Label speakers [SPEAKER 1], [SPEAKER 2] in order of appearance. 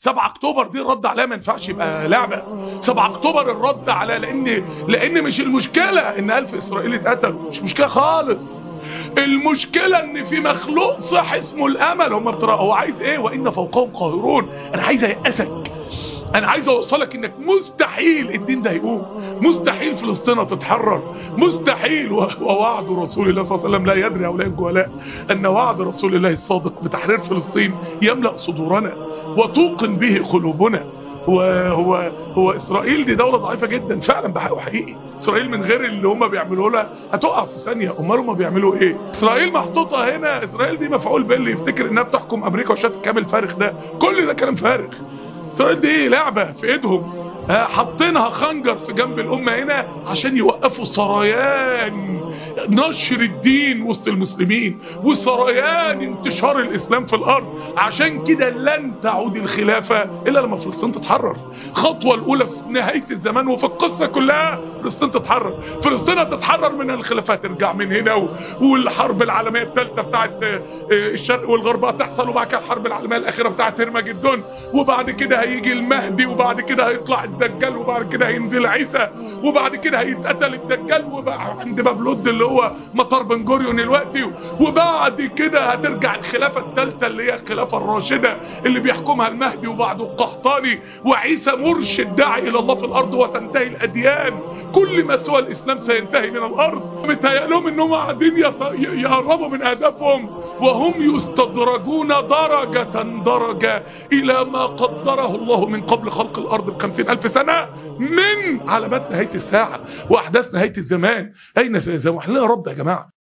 [SPEAKER 1] 7 اكتوبر دي الرد عليها ما ينفعش يبقى لعبه 7 اكتوبر الرد عليها لان لان مش المشكله ان 1000 اسرائيلي اتقتلوا مش مشكله خالص المشكلة ان في مخلوق صح اسمه الامل هم بترى هو عايز ايه وان فوقهم قاهرون انا عايز ايأسك انا عايز اوصلك انك مستحيل الدين ده يقوم مستحيل فلسطين تتحرر مستحيل ووعد رسول الله صلى الله عليه وسلم لا يدري هؤلاء الجهلاء ان وعد رسول الله الصادق بتحرير فلسطين يملأ صدورنا وتوقن به قلوبنا وهو هو اسرائيل دي دوله ضعيفه جدا فعلا بحقه حقيقي اسرائيل من غير اللي هم بيعملوه لها هتقع في ثانيه امال هم بيعملوا ايه اسرائيل محطوطه هنا اسرائيل دي مفعول به اللي يفتكر انها بتحكم امريكا وشات كامل فارغ ده كل ده كلام فارغ اسرائيل دي ايه لعبه في ايدهم حاطينها خنجر في جنب الامه هنا عشان يوقفوا سريان نشر الدين وسط المسلمين وسريان انتشار الاسلام في الارض عشان كده لن تعود الخلافه الا لما فلسطين تتحرر خطوه الاولى في نهايه الزمان وفي القصه كلها فلسطين تتحرر فلسطين هتتحرر من الخلافات ترجع من هنا والحرب العالميه الثالثه بتاعت الشرق والغرب هتحصل وبعد كده الحرب العالميه الاخيره بتاعت هرمجدون وبعد كده هيجي المهدي وبعد كده هيطلع الدجال وبعد كده هينزل عيسى وبعد كده هيتقتل الدجال وبقى عند باب لود اللي هو مطار بن جوريون دلوقتي وبعد كده هترجع الخلافه الثالثه اللي هي الخلافه الراشده اللي بيحكمها المهدي وبعده القحطاني وعيسى مرشد داعي الى الله في الارض وتنتهي الاديان كل ما سوى الاسلام سينتهي من الارض متهيألهم انهم قاعدين يقربوا من اهدافهم وهم يستدرجون درجة درجة الى ما قدره الله من قبل خلق الارض بخمسين الف سنة من علامات نهاية الساعة واحداث نهاية الزمان اين سيزام احنا رب يا جماعة